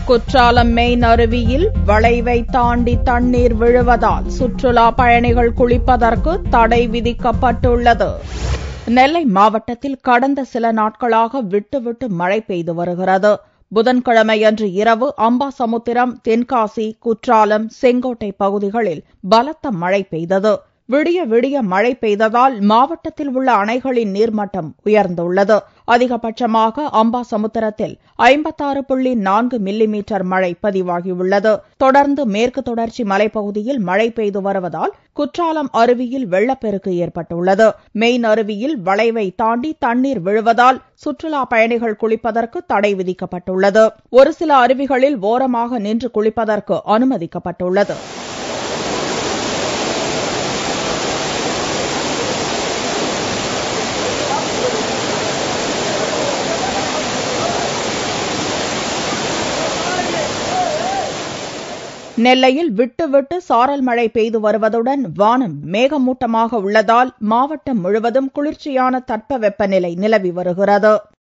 Courtallam main அருவியில் வளைவை தாண்டி தண்ணீர் விழுவதால் சுற்றுலா பயணிகள் குளிப்பதற்கு தடை விதிக்கப்பட்டுள்ளது நெல்லை மாவட்டத்தில் கடந்த சில நாட்களாக விட்டு விட்டு மழை பெய்து வருகிறது புதன்கிழமையன்று இரவு அம்பாசமுத்திரம் தென்காசி குற்றாலம் செங்கோட்டை பகுதிகளில் பலத்த மழை பெய்தது விடிய விடிய மழை பெய்ததால் மாவட்டத்தில் உள்ள அணைகளின் நீர்மட்டம் உயர்ந்துள்ளது அதிகபட்சமாக அம்பாசமுத்திரத்தில் ஐம்பத்தாறு புள்ளி நான்கு மில்லிமீட்டர் மழை பதிவாகியுள்ளது தொடர்ந்து மேற்கு தொடர்ச்சி மலைப்பகுதியில் மழை பெய்து வருவதால் குற்றாலம் அருவியில் வெள்ளப்பெருக்கு ஏற்பட்டுள்ளது மெயின் அருவியில் வளைவை தாண்டி தண்ணீர் விழுவதால் சுற்றுலா பயணிகள் குளிப்பதற்கு தடை விதிக்கப்பட்டுள்ளது ஒரு சில அருவிகளில் ஓரமாக நின்று குளிப்பதற்கு அனுமதிக்கப்பட்டுள்ளது நெல்லையில் விட்டு விட்டு சாரல் மழை பெய்து வருவதுடன் வானம் மேகமூட்டமாக உள்ளதால் மாவட்டம் முழுவதும் குளிர்ச்சியான தட்பவெப்பநிலை நிலவி வருகிறது